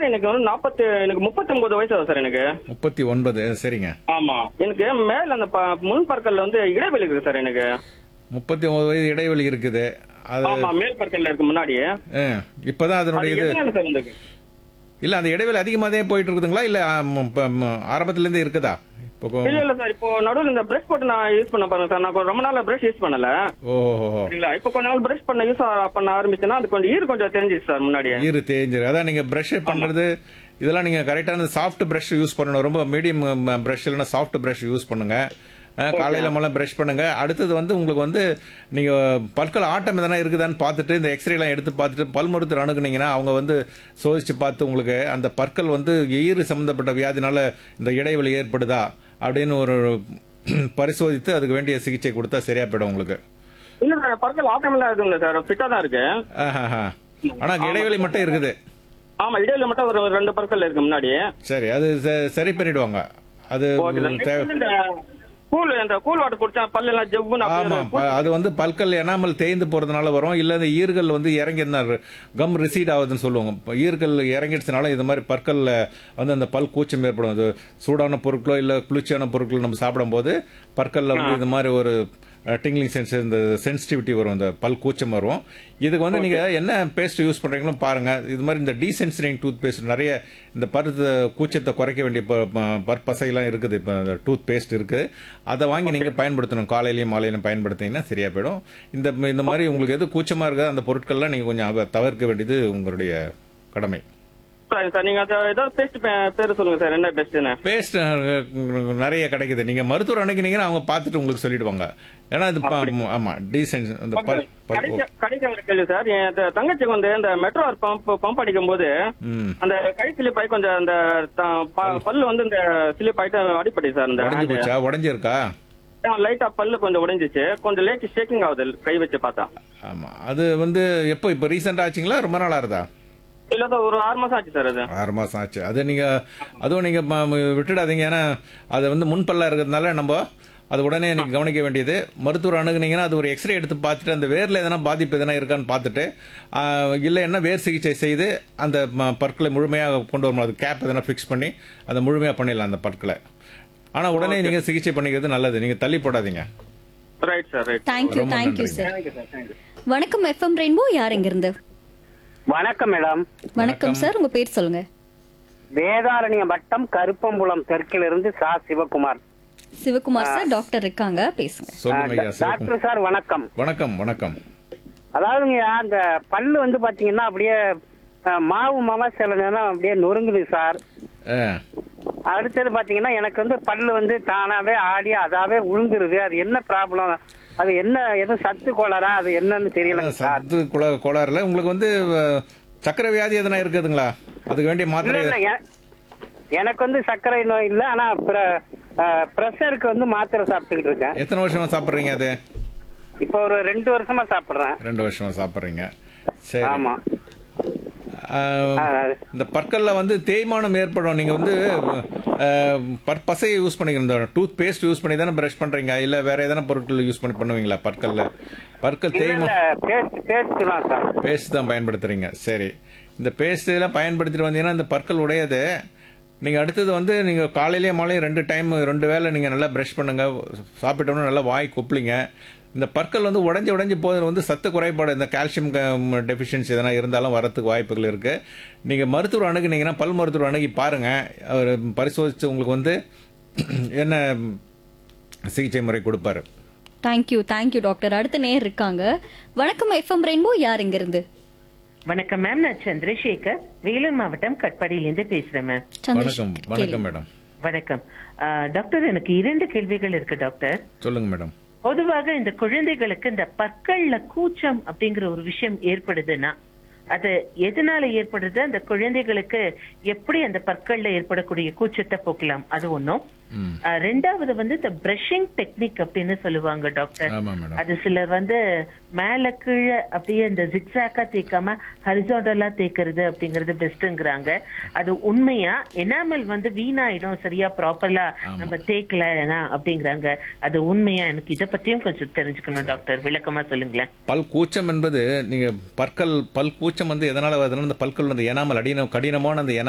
Sir எனக்கு வந்து நாற்பத்தி எனக்கு முப்பத்தி ஒன்பது வயசு ஆகுது சார் எனக்கு முப்பத்தி ஒன்பது சரிங்க ஆமா எனக்கு மேல அந்த ப- முன் பற்கல்ல வந்து இடைவெளி இருக்கு சார் எனக்கு முப்பத்தி ஒன்பது வயது இடைவெளி இருக்குது அது ஆமா மேல் பற்கல்ல இருக்கு முன்னாடி ஆ, இப்பதான் அது அதனுடைய இது எதனால சார் வந்திருக்கு இல்ல அந்த இடைவெளி அதிகமாதே போயிட்டு இருக்குதுங்களா இல்ல ஆம், இப்ப, ம், ஆரம்பத்துல இருந்தே இருக்குதா இப்போ கொ- இல்ல இல்ல சார் இப்போ நடுவில் இந்த பிரஷ் போட்டு நான் யூஸ் பண்ண பாருங்க சார் நான் கொஞ்சம் ரொம்ப நாளா பிரஷ் யூஸ் பண்ணல ஓஹோ சரிங்களா இப்போ கொஞ்ச நாள் பிரஷ் பண்ண யூஸ் பண்ண ஆரம்பிச்சேன்னா அது கொஞ்சம் ஈர் கொஞ்சம் தெரிஞ்சிச்சு சார் முன்னாடி ஈரு தேஞ்சிரு அதான் நீங்க பிரஷ் பண்றது இதெல்லாம் நீங்க கரெக்டான சாஃப்ட் பிரஷ் யூஸ் பண்ணணும் ரொம்ப மீடியம் பிரஷ் இல்லைன்னா சாஃப்ட் பிரஷ் யூஸ் பண்ணுங்க அஹ், காலையில முதல்ல பிரஷ் பண்ணுங்க அடுத்தது வந்து உங்களுக்கு வந்து நீங்க பற்கள் ஆட்டம் எதனா இருக்குதான்னு பார்த்துட்டு இந்த எக்ஸ்ரே எல்லாம் எடுத்து பார்த்துட்டு பல் மருத்துவர் அணுகுனீங்கன்னா அவங்க வந்து சோதிச்சு பார்த்து உங்களுக்கு அந்த பற்கள் வந்து ஈறு சம்பந்தப்பட்ட வியாதினால இந்த இடைவெளி ஏற்படுதா அப்படின்னு ஒரு பரிசோதித்து அதுக்கு வேண்டிய சிகிச்சை கொடுத்தா சரியா போயிடும் உங்களுக்கு இல்ல சார் பற்கள் ஆட்டமெல்லாம் இருக்குங்க சார் ஃபிட்டா தான் இருக்கு ஆஹாஹா. ஆனா இடைவெளி மட்டும் இருக்குது ஆமா இடையில மட்டும் ஒரு ஒரு ரெண்டு பற்கள் இருக்கு முன்னாடி சரி அது ச- சரி பண்ணிடுவாங்க அது ஓகே சார் தேவை இந்த கூல் இந்த கூல் வாட்டர் குடிச்சா பல்லு எல்லாம் ஜவ்வுன்னு ஆமா அப்படியே ப- அது வந்து பல்கள் எனாமல் தேய்ந்து போறதுனால வரும் இல்ல இந்த ஈர்கள் வந்து இறங்கி கம் ரிசீட் ஆகுதுன்னு சொல்லுவாங்க இப்ப ஈர்கள் இறங்கிடுச்சுனால இது மாதிரி பற்கள்ல வந்து அந்த பல் கூச்சம் ஏற்படும் அது சூடான பொருட்களோ இல்ல குளிர்ச்சியான பொருட்களோ நம்ம சாப்பிடும்போது பற்கள்ல வந்து இது மாதிரி ஒரு டிங்லிங் சென்ஸ் இந்த சென்சிட்டிவிட்டி வரும் இந்த பல் கூச்சம் வரும் இதுக்கு வந்து நீங்க என்ன பேஸ்ட் யூஸ் பண்றீங்களோ பாருங்க இது மாதிரி இந்த டீசென்சிட்டிங் டூத் பேஸ்ட் நிறைய இந்த பருத்து கூச்சத்தை குறைக்க வேண்டிய ப- ப- பற்பசையெல்லாம் இருக்குது இப்போ டூத் பேஸ்ட் இருக்குது அதை வாங்கி நீங்கள் பயன்படுத்தணும் காலையிலையும் மாலையிலையும் பயன்படுத்திங்கன்னா சரியா போயிடும் இந்த இந்த மாதிரி உங்களுக்கு எது கூச்சமாக இருக்கோ அந்த பொருட்கள்லாம் நீங்கள் கொஞ்சம் அவ- தவிர்க்க வேண்டியது உங்களுடைய கடமை சரி சார் நீங்க அது ஏதாவது பேஸ்ட் பேரு சொல்லுங்க சார் என்ன பெஸ்ட்னு பேஸ்ட் நிறைய கிடைக்குது நீங்கள் மருத்துவர் அணுகினீங்கன்னா அவங்க பார்த்துட்டு உங்களுக்கு சொல்லிடுவாங்க ஏன்னா இது ப- ஆமா டீசென்ட் இந்த பல் பல் கடைசி கடைசி ஒரு கேள்வி சார் என் த- தங்கச்சிக்கு வந்து இந்த மெட்ரோ பம்ப் பம்ப் அடிக்கும் போது ம் அந்த கை ஸ்லிப் ஆகி கொஞ்சம் அந்த த- ப- பல்லு வந்து இந்த ஸ்லிப் ஆயிட்டு அடிப்படி சார் இந்த உடஞ்சி போச்சா உடஞ்சிருக்கா லைட்டா பல்லு கொஞ்சம் உடைஞ்சிச்சு கொஞ்சம் லேட் ஷேக்கிங் ஆகுது கை வச்சு பார்த்தா ஆமா அது வந்து எப்போ இப்போ ரீசெண்டாக ஆச்சுங்களா ரொம்ப நாளா இருந்தா இல்ல சார் ஒரு ஆறு மாசம் ஆச்சு சார் அது ஆறு மாசம் ஆச்சு அது நீங்க அதுவும் நீங்க ம- ம- விட்டுடாதீங்க ஏன்னா அது வந்து முன்பல்லா இருக்கிறதுனால நம்ம அது உடனே நீங்க கவனிக்க வேண்டியது மருத்துவர் அணுகுனீங்கன்னா அது ஒரு எக்ஸ்ரே எடுத்து பார்த்துட்டு அந்த வேர்ல எதனா பாதிப்பு எதனா இருக்கான்னு பார்த்துட்டு ஆஹ், இல்லை என்ன வேர் சிகிச்சை செய்து அந்த ம- பற்களை முழுமையாக கொண்டு வரணும் அது கேப் எதனா ஃபிக்ஸ் பண்ணி அதை முழுமையாக பண்ணிடலாம் அந்த பற்களை ஆனா உடனே நீங்க சிகிச்சை பண்ணிக்கிறது நல்லது நீங்க தள்ளி போடாதீங்க ரைட் சார் ரைட் தேங்க்யூ ரொம்ப தேங்க்யூ நன்றி. சார் தேங்க்யூ சார் தேங்க்யூ வணக்கம் எஃப்எம் ரெயின்போ யார் இங்கிருந்து வணக்கம் மேடம் வணக்கம் சார் உங்க பேர் சொல்லுங்க வேதாரண்யம் வட்டம் கருப்பம்புலம் தெற்கிலிருந்து சா சிவகுமார் சிவகுமார் சார் டாக்டர் இருக்காங்க பேசுங்க சொல்லுங்க ஐயா சிவகுமார். டாக்டர் சார் வணக்கம் வணக்கம் வணக்கம் அதாவதுங்க அந்த பல்லு வந்து பாத்தீங்கன்னா அப்படியே அஹ், மாவு மாவா சில நேரம் அப்படியே நொறுங்குது சார் ஆ, அடுத்தது பாத்தீங்கன்னா எனக்கு வந்து பல்லு வந்து தானாவே ஆடி அதாவே உழுந்துருது அது என்ன ப்ராப்ளம் அது என்ன எதுவும் சத்து கோளாறா அது என்னன்னு தெரியலங்க சார் சத்து குள- கோளாறுல உங்களுக்கு வந்து அஹ், சக்கரை வியாதி எதனா இருக்குதுங்களா அதுக்கு வேண்டிய இல்ல மாத்திரை இல்ல எ- எனக்கு வந்து சர்க்கரை நோய் இல்ல ஆனா ப்ரெஷருக்கு வந்து மாத்திரை சாப்பிட்டுக்கிட்டு இருக்கேன் எத்தனை வருஷமா சாப்பிடுறீங்க அது இப்போ ஒரு ரெண்டு வருஷமா சாப்பிடுறேன் ரெண்டு வருஷமா சாப்பிடுறீங்க சரி ஆமா அஹ், ஆ, இந்த பற்கள்ல வந்து தேய்மானம் ஏற்படும் நீங்க வந்து அஹ், பற்- பசையை யூஸ் பண்ணிக்கணும் இந்த டூத் பேஸ்ட் யூஸ் பண்ணி தானே பிரஷ் பண்றீங்க இல்ல வேற எதனா பொருட்கள் யூஸ் பண்ணி பண்ணுவீங்களா பற்கள்ல பற்கள் இல்ல தேய்மா இல்ல பேஸ்ட் பேஸ்ட் தான் சார் பேஸ்ட் தான் பயன்படுத்துறீங்க சரி இந்த பேஸ்ட் எல்லாம் பயன்படுத்திட்டு வந்தீங்கன்னா இந்த பற்கள் உடையது நீங்க அடுத்தது வந்து நீங்க காலையிலேயே மாலையும் ரெண்டு டைம் ரெண்டு வேளை நீங்க நல்லா பிரஷ் பண்ணுங்க சாப்பிட்டோம்னா நல்லா வாய் குப்பளிங்க இந்த பற்கள் வந்து உடஞ்சி உடஞ்சி போகிறது வந்து சத்து குறைபாடு இந்த கால்சியம் டெஃபிஷியன்சி எதனா இருந்தாலும் வரத்துக்கு வாய்ப்புகள் இருக்கு நீங்க மருத்துவர் அணுகுனீங்கன்னா பல் மருத்துவர் அணுகி பாருங்க அவர் பரிசோதிச்சு உங்களுக்கு வந்து என்ன சிகிச்சை முறை கொடுப்பாரு தேங்க்யூ தேங்க்யூ டாக்டர் அடுத்த நேர் இருக்காங்க வணக்கம் எஃப்எம் ரெயின்போ யார் இங்கிருந்து வணக்கம் மேம் நான் சந்திரசேகர் வேலூர் மாவட்டம் கட்பாடியிலிருந்து பேசுறேன் மேம் வணக்கம் வணக்கம் மேடம் வணக்கம் ஆ, டாக்டர் எனக்கு இரண்டு கேள்விகள் இருக்கு டாக்டர் சொல்லுங்க மேடம் பொதுவாக இந்த குழந்தைகளுக்கு இந்த பற்கள்ல கூச்சம் அப்படிங்கிற ஒரு விஷயம் ஏற்படுதுன்னா அது எதனால ஏற்படுது அந்த குழந்தைகளுக்கு எப்படி அந்த பற்கள்ல ஏற்படக்கூடிய கூச்சத்தை போக்கலாம் அது ஒண்ணும் ம் ஆ, ரெண்டாவது வந்து இந்த பிரஷிங் டெக்னிக் அப்படின்னு சொல்லுவாங்க டாக்டர் ஆமா மேடம் அது சிலர் வந்து மேல கீழே அப்படியே இந்த ஜிக்ஸாக்கா தேய்க்காம ஹரிசாண்டலா தேய்க்கிறது அப்படிங்கறது பெஸ்ட்ங்கிறாங்க அது உண்மையா எனாமல் வந்து வீணாயிடும் சரியா ப்ராப்பரா நம்ம தேய்க்கலனா அப்படிங்கிறாங்க அது உண்மையா எனக்கு இத பத்தியும் கொஞ்சம் தெரிஞ்சுக்கணும் டாக்டர் விளக்கமா சொல்லுங்களேன் பல் கூச்சம் என்பது நீங்க பற்கள் பல் கூச்சம் வந்து எதனால வருதுன்னா இந்த பற்கள் வந்து எனாமல் அடின கடினமான அந்த